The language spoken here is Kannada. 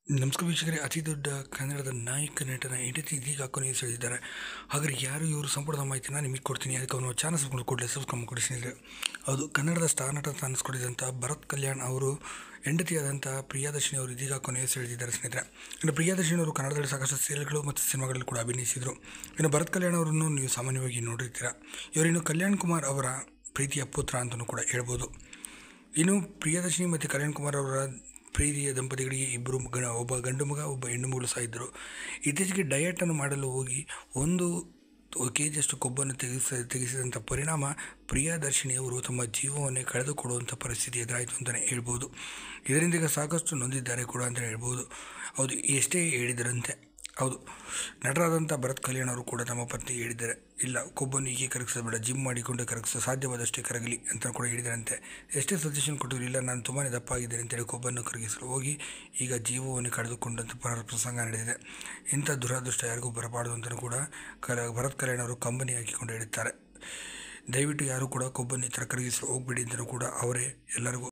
ನಮಸ್ಕಾರ ವೀಕ್ಷಕರೇ ಅತಿ ದೊಡ್ಡ ಕನ್ನಡದ ನಾಯಕ ನಟನ ಹೆಂಡತಿ ಇದೀಗ ಕೊನೆಗೆ ಸೆಳೆದಿದ್ದಾರೆ ಹಾಗಾದ್ರೆ ಯಾರು ಇವರು ಸಂಪೂರ್ಣ ಮಾಹಿತಿನ ನಿಮಗೆ ಕೊಡ್ತೀನಿ ಅದಕ್ಕೆ ಅವನು ಚಾನಲ್ ಸಬ್ಸ್ಕ್ರೈಬ್ ಕೂಡಲೇ ಸಬ್ಸ್ಕ್ರೈಬ್ ಕೊಡಿ ಸ್ನೇಹಿತರೆ ಅದು ಕನ್ನಡದ ಸ್ಟಾರ್ ನಟ ಅಂತ ಅನಿಸ್ಕೊಂಡಿದ್ದಂಥ ಭರತ್ ಕಲ್ಯಾಣ್ ಅವರು ಹೆಂಡತಿಯಾದಂಥ ಪ್ರಿಯಾದರ್ಶಿನಿ ಅವರು ಇದೀಗ ಕೊನೆಗೆ ಸೆಳೆದಿದ್ದಾರೆ ಸ್ನೇಹಿತರೆ ಇನ್ನು ಪ್ರಿಯಾದರ್ಶಿನಿ ಅವರು ಕನ್ನಡದಲ್ಲಿ ಸಾಕಷ್ಟು ಸೀರಿಯಲ್ಗಳು ಮತ್ತು ಸಿನಿಮಾಗಳಲ್ಲಿ ಕೂಡ ಅಭಿನಯಿಸಿದರು ಇನ್ನು ಭರತ್ ಕಲ್ಯಾಣ್ ಅವರನ್ನು ನೀವು ಸಾಮಾನ್ಯವಾಗಿ ನೋಡಿರ್ತೀರ ಇವರಿನ್ನು ಕಲ್ಯಾಣ್ ಕುಮಾರ್ ಅವರ ಪ್ರೀತಿಯ ಪುತ್ರ ಅಂತಲೂ ಕೂಡ ಹೇಳ್ಬೋದು ಇನ್ನು ಪ್ರಿಯದರ್ಶಿನಿ ಮತ್ತು ಕಲ್ಯಾಣ್ ಕುಮಾರ್ ಅವರ ಪ್ರೀತಿಯ ದಂಪತಿಗಳಿಗೆ ಇಬ್ಬರು ಗಣ ಒಬ್ಬ ಗಂಡು ಮಗ ಒಬ್ಬ ಹೆಣ್ಣು ಮಗಳು ಸಹ ಇದ್ದರು ಇತ್ತೀಚೆಗೆ ಡಯಟನ್ನು ಮಾಡಲು ಹೋಗಿ ಒಂದು ಕೆ ಜಿಯಷ್ಟು ಕೊಬ್ಬನ್ನು ತೆಗೆಸ ತೆಗೆಸಿದಂಥ ಪರಿಣಾಮ ಪ್ರಿಯದರ್ಶಿನಿಯವರು ತಮ್ಮ ಜೀವವನ್ನೇ ಕಳೆದುಕೊಡುವಂಥ ಪರಿಸ್ಥಿತಿ ಎದುರಾಯಿತು ಅಂತಲೇ ಹೇಳ್ಬೋದು ಇದರಿಂದ ಈಗ ಸಾಕಷ್ಟು ನೊಂದಿದ್ದಾರೆ ಕೂಡ ಅಂತ ಹೇಳ್ಬೋದು ಹೌದು ಎಷ್ಟೇ ಹೇಳಿದರಂತೆ ಹೌದು ನಟರಾದಂಥ ಭರತ್ ಕಲ್ಯಾಣ್ ಅವರು ಕೂಡ ತಮ್ಮ ಪತ್ನಿ ಹೇಳಿದ್ದಾರೆ ಇಲ್ಲ ಕೊಬ್ಬನ್ನು ಹೀಗೆ ಕರಗಿಸಬೇಡ ಜಿಮ್ ಮಾಡಿಕೊಂಡು ಕರಗಿಸ ಸಾಧ್ಯವಾದಷ್ಟೇ ಕರಗಲಿ ಅಂತ ಕೂಡ ಹೇಳಿದರಂತೆ ಎಷ್ಟೇ ಸಜೆಷನ್ ಕೊಟ್ಟರು ಇಲ್ಲ ನಾನು ತುಂಬಾ ದಪ್ಪಾಗಿದ್ದೇನೆ ಅಂತೇಳಿ ಕೊಬ್ಬನ್ನು ಕರಗಿಸಲು ಹೋಗಿ ಈಗ ಜೀವವನ್ನು ಕಳೆದುಕೊಂಡಂಥ ಪರ ಪ್ರಸಂಗ ನಡೆದಿದೆ ಇಂಥ ದುರದೃಷ್ಟ ಯಾರಿಗೂ ಬರಬಾರ್ದು ಅಂತಲೂ ಕೂಡ ಕಲ ಭರತ್ ಕಲ್ಯಾಣ್ ಅವರು ಕಂಬನಿ ಹಾಕಿಕೊಂಡು ಹೇಳುತ್ತಾರೆ ದಯವಿಟ್ಟು ಯಾರು ಕೂಡ ಕೊಬ್ಬನ್ನು ಈ ಥರ ಕರಗಿಸಲು ಹೋಗಬೇಡಿ ಅಂತಲೂ ಕೂಡ ಅವರೇ ಎಲ್ಲರಿಗೂ